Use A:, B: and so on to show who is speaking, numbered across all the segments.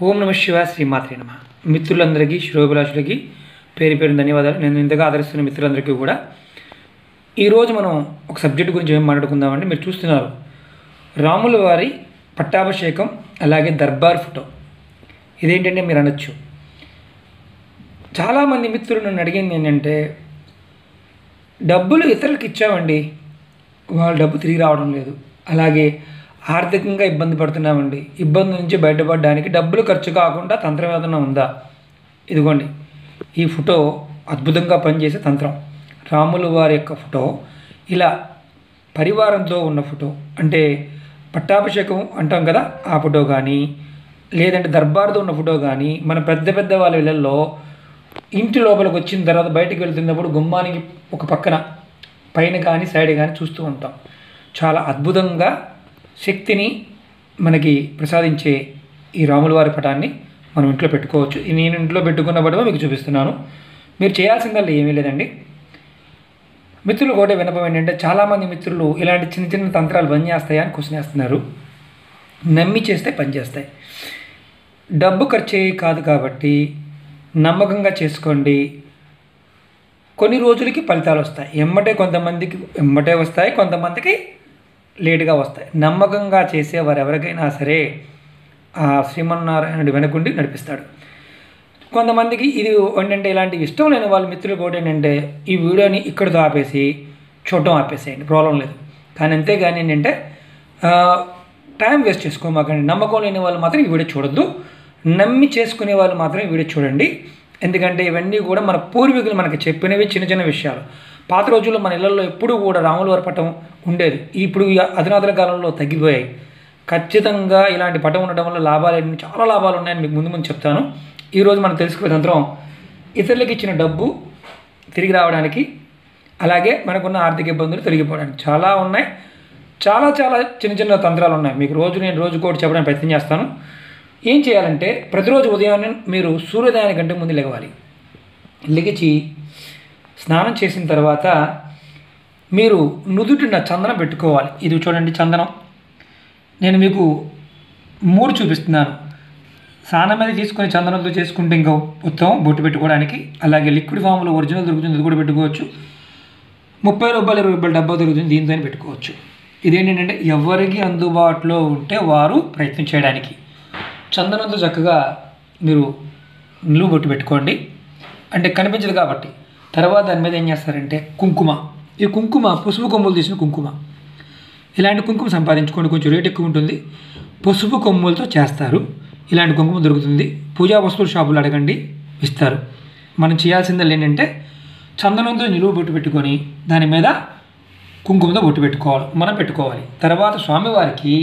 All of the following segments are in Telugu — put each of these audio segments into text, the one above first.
A: ఓం నమ శివ శ్రీమాత్రి నమ మిత్రులందరికీ శ్రోభిలాషులకి పేరు పేరు ధన్యవాదాలు నేను ఇంతగా ఆదరిస్తున్న మిత్రులందరికీ కూడా ఈరోజు మనం ఒక సబ్జెక్ట్ గురించి ఏం మాట్లాడుకుందామంటే మీరు చూస్తున్నారు రాముల వారి పట్టాభిషేకం అలాగే దర్బార్ ఫోటో ఇదేంటంటే మీరు అనొచ్చు చాలామంది మిత్రులు నన్ను అడిగింది ఏంటంటే డబ్బులు ఇతరులకు ఇచ్చామండి వాళ్ళ డబ్బు తిరిగి రావడం లేదు అలాగే ఆర్థికంగా ఇబ్బంది పడుతున్నామండి ఇబ్బంది నుంచి బయటపడడానికి డబ్బులు ఖర్చు కాకుండా తంత్రం ఏదైనా ఉందా ఇదిగోండి ఈ ఫోటో అద్భుతంగా పనిచేసే తంత్రం రాములు వారి యొక్క ఫోటో ఇలా పరివారంతో ఉన్న ఫోటో అంటే పట్టాభిషేకం అంటాం కదా ఆ ఫోటో కానీ లేదంటే దర్బార్తో ఉన్న ఫోటో కానీ మన పెద్ద పెద్ద వాళ్ళ ఇళ్ళల్లో ఇంటి లోపలికి వచ్చిన తర్వాత బయటికి వెళ్తున్నప్పుడు గుమ్మానికి ఒక పక్కన పైన కానీ సైడ్ కానీ చూస్తూ ఉంటాం చాలా అద్భుతంగా శక్తిని మనకి ప్రసాదించే ఈ రాముల వారి పటాన్ని మనం ఇంట్లో పెట్టుకోవచ్చు ఇది నేను ఇంట్లో పెట్టుకున్న పటమే మీకు చూపిస్తున్నాను మీరు చేయాల్సిందల్లా ఏమీ లేదండి మిత్రులు కూడా వినపం ఏంటంటే చాలామంది మిత్రులు ఇలాంటి చిన్న చిన్న తంత్రాలు పని చేస్తాయా అని క్వశ్చన్ వేస్తున్నారు నమ్మి చేస్తే పనిచేస్తాయి డబ్బు ఖర్చు అయ్యేది కాదు కాబట్టి నమ్మకంగా చేసుకోండి కొన్ని రోజులకి ఫలితాలు వస్తాయి ఎమ్మటే కొంతమందికి ఎమ్మటే వస్తాయి కొంతమందికి లేటుగా వస్తాయి నమ్మకంగా చేసే వారు ఎవరికైనా సరే ఆ శ్రీమన్నారాయణుడు వెనకుండి నడిపిస్తాడు కొంతమందికి ఇది ఏంటంటే ఇలాంటి ఇష్టం లేని వాళ్ళ మిత్రులు కూడా ఏంటంటే ఈ వీడియోని ఇక్కడితో ఆపేసి చూడటం ఆపేసేయండి ప్రాబ్లం లేదు కానీ అంతేగాని ఏంటంటే ఆ, టైం వేస్ట్ చేసుకోమాకండి నమ్మకం లేని వాళ్ళు మాత్రం ఈ వీడియో చూడొద్దు నమ్మి చేసుకునే వాళ్ళు మాత్రం ఈ వీడియో చూడండి ఎందుకంటే ఇవన్నీ కూడా మన పూర్వీకులు మనకి చెప్పినవి చిన్న చిన్న విషయాలు పాత రోజుల్లో మన ఇళ్లలో ఎప్పుడూ కూడా రాముల వారి పటం ఉండేది ఇప్పుడు ఈ అధునాతన కాలంలో తగ్గిపోయాయి ఖచ్చితంగా ఇలాంటి పటం ఉండడం వల్ల లాభాలు ఎన్ని- చాలా లాభాలు ఉన్నాయని మీకు ముందు ముందు చెప్తాను ఈరోజు మనం తెలుసుకునే తంత్రం ఇతరులకు ఇచ్చిన డబ్బు తిరిగి రావడానికి అలాగే మనకున్న ఆర్థిక ఇబ్బందులు తొలగిపోవడానికి చాలా ఉన్నాయి చాలా చాలా చిన్న చిన్న తంత్రాలు ఉన్నాయి మీకు రోజు నేను రోజు కూడా చెప్పడానికి ప్రయత్నం చేస్తాను ఏం చేయాలంటే ప్రతిరోజు ఉదయాన్నే మీరు సూర్యోదయానికంటే ముందు లెగవాలి లెగిచి స్నానం చేసిన తర్వాత మీరు నుదుటిన చందనం పెట్టుకోవాలి ఇది చూడండి చందనం నేను మీకు మూడు చూపిస్తున్నాను స్నానం మీద తీసుకొని చందనంతో చేసుకుంటే ఇంకా ఉత్తమం బొట్టు పెట్టుకోవడానికి అలాగే లిక్విడ్ ఫామ్లో ఒరిజినల్ దొరుకుతుంది ఇది కూడా పెట్టుకోవచ్చు ముప్పై రూపాయలు ఇరవై రూపాయల డబ్బా దొరుకుతుంది దీంతోనే పెట్టుకోవచ్చు ఇదేంటంటే ఎవరికి అందుబాటులో ఉంటే వారు ప్రయత్నం చేయడానికి చందనంతో చక్కగా మీరు నిలువు బొట్టు పెట్టుకోండి అంటే కనిపించదు కాబట్టి తర్వాత దాని మీద ఏం చేస్తారంటే కుంకుమ ఈ కుంకుమ పసుపు కొమ్ములు తీసిన కుంకుమ ఇలాంటి కుంకుమ సంపాదించుకోండి కొంచెం రేట్ ఎక్కువ ఉంటుంది పసుపు కొమ్ములతో చేస్తారు ఇలాంటి కుంకుమ దొరుకుతుంది పూజా వస్తువుల షాపులు అడగండి ఇస్తారు మనం చేయాల్సిందల్లా ఏంటంటే చందనంతో నిలువ బొట్టు పెట్టుకొని దాని మీద కుంకుమతో బొట్టు పెట్టుకోవాలి మనం పెట్టుకోవాలి తర్వాత స్వామివారికి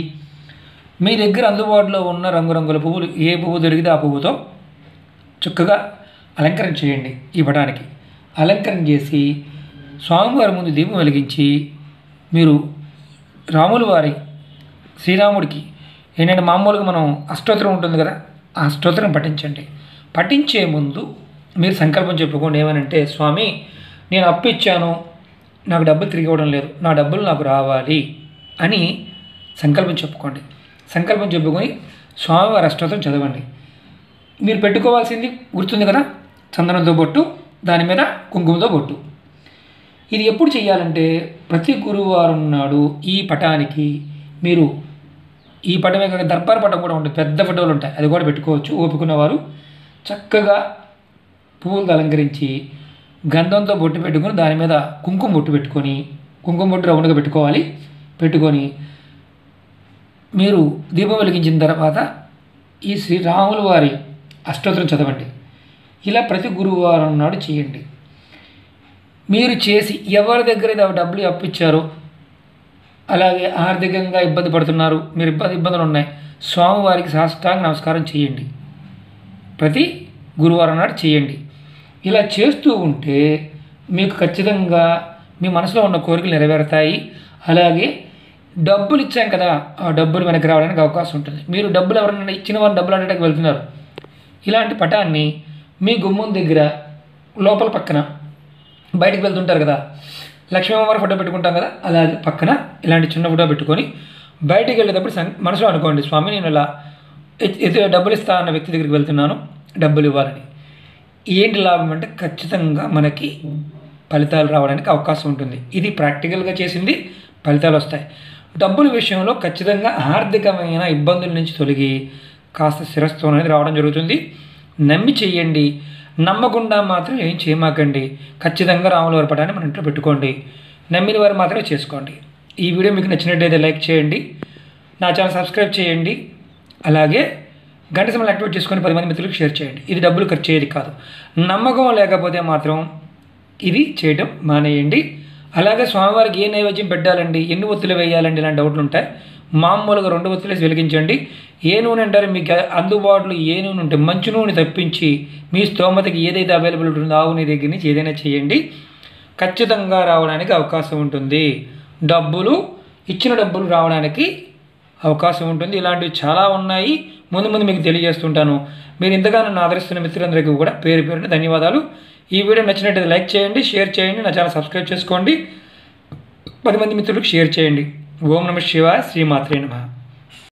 A: మీ దగ్గర అందుబాటులో ఉన్న రంగురంగుల పువ్వులు ఏ పువ్వు దొరికితే ఆ పువ్వుతో చక్కగా అలంకరణ చేయండి ఈ పటానికి అలంకరణ చేసి స్వామివారి ముందు దీపం వెలిగించి మీరు రాముల వారి శ్రీరాముడికి ఏంటంటే మామూలుగా మనం అష్టోత్తరం ఉంటుంది కదా ఆ అష్టోత్తరం పఠించండి పఠించే ముందు మీరు సంకల్పం చెప్పుకోండి ఏమనంటే స్వామి నేను అప్పు ఇచ్చాను నాకు డబ్బులు తిరిగి ఇవ్వడం లేదు నా డబ్బులు నాకు రావాలి అని సంకల్పం చెప్పుకోండి సంకల్పం చెప్పుకొని స్వామివారి అష్టోత్తరం చదవండి మీరు పెట్టుకోవాల్సింది గుర్తుంది కదా చందనంతో బొట్టు దాని మీద కుంకుమతో బొట్టు ఇది ఎప్పుడు చేయాలంటే ప్రతి గురువారం నాడు ఈ పటానికి మీరు ఈ పటమే కాక దర్బార్ పటం కూడా ఉంటుంది పెద్ద ఫోటోలు ఉంటాయి అది కూడా పెట్టుకోవచ్చు ఓపుకున్నవారు చక్కగా పువ్వులతో అలంకరించి గంధంతో బొట్టు పెట్టుకొని దాని మీద కుంకుమ బొట్టు పెట్టుకొని కుంకుమ బొట్టు రౌండ్గా పెట్టుకోవాలి పెట్టుకొని మీరు దీపం వెలిగించిన తర్వాత ఈ శ్రీరాముల వారి అష్టోత్తరం చదవండి ఇలా ప్రతి గురువారం నాడు చేయండి మీరు చేసి ఎవరి దగ్గర అయితే డబ్బులు అప్పిచ్చారో అలాగే ఆర్థికంగా ఇబ్బంది పడుతున్నారు మీరు ఇబ్బంది ఇబ్బందులు ఉన్నాయి స్వామివారికి సాష్టాంగ నమస్కారం చేయండి ప్రతి గురువారం నాడు చేయండి ఇలా చేస్తూ ఉంటే మీకు ఖచ్చితంగా మీ మనసులో ఉన్న కోరికలు నెరవేరుతాయి అలాగే డబ్బులు ఇచ్చాం కదా ఆ డబ్బులు వెనక్కి రావడానికి అవకాశం ఉంటుంది మీరు డబ్బులు ఎవరైనా ఇచ్చిన వారిని డబ్బులు అడగడానికి వెళ్తున్నారు ఇలాంటి పటాన్ని మీ గుమ్మం దగ్గర లోపల పక్కన బయటకు వెళ్తుంటారు కదా లక్ష్మీ అమ్మవారి ఫోటో పెట్టుకుంటాం కదా అలాగే పక్కన ఇలాంటి చిన్న ఫోటో పెట్టుకొని బయటికి వెళ్ళేటప్పుడు సం మనసులో అనుకోండి స్వామి నేను ఇలా ఇ- ఇది డబ్బులు ఇస్తా అన్న వ్యక్తి దగ్గరికి వెళ్తున్నాను డబ్బులు ఇవ్వాలని ఏంటి లాభం అంటే ఖచ్చితంగా మనకి ఫలితాలు రావడానికి అవకాశం ఉంటుంది ఇది ప్రాక్టికల్గా చేసింది ఫలితాలు వస్తాయి డబ్బుల విషయంలో ఖచ్చితంగా ఆర్థికమైన ఇబ్బందుల నుంచి తొలగి కాస్త స్థిరత్వం అనేది రావడం జరుగుతుంది నమ్మి చెయ్యండి నమ్మకుండా మాత్రం ఏం చేయమాకండి ఖచ్చితంగా రాముల వారి పటాన్ని మన ఇంట్లో పెట్టుకోండి నమ్మిన వారు మాత్రమే చేసుకోండి ఈ వీడియో మీకు నచ్చినట్టయితే లైక్ చేయండి నా ఛానల్ సబ్స్క్రైబ్ చేయండి అలాగే గంట సమయం యాక్టివేట్ చేసుకొని పది మంది మిత్రులకు షేర్ చేయండి ఇది డబ్బులు ఖర్చు అయ్యేది కాదు నమ్మకం లేకపోతే మాత్రం ఇది చేయడం మానేయండి అలాగే స్వామివారికి ఏ నైవేద్యం పెట్టాలండి ఎన్ని ఒత్తులు వేయాలండి ఇలాంటి డౌట్లు ఉంటాయి మామూలుగా రెండు ఒత్తులు వేసి వెలిగించండి ఏ నూనె అంటారు మీకు అందుబాటులో ఏ నూనె ఉంటే మంచి నూనె తప్పించి మీ స్తోమతకి ఏదైతే అవైలబుల్ ఉంటుందో ఆవు నీ దగ్గర నుంచి ఏదైనా చేయండి ఖచ్చితంగా రావడానికి అవకాశం ఉంటుంది డబ్బులు ఇచ్చిన డబ్బులు రావడానికి అవకాశం ఉంటుంది ఇలాంటివి చాలా ఉన్నాయి ముందు ముందు మీకు తెలియజేస్తుంటాను మీరు ఇంతగా నన్ను ఆదరిస్తున్న మిత్రులందరికీ కూడా పేరు పేరున ధన్యవాదాలు ఈ వీడియో నచ్చినట్టయితే లైక్ చేయండి షేర్ చేయండి నా ఛానల్ సబ్స్క్రైబ్ చేసుకోండి పది మంది మిత్రులకు షేర్ చేయండి ఓం నమ శివాయ శ్రీమాత్రే నమః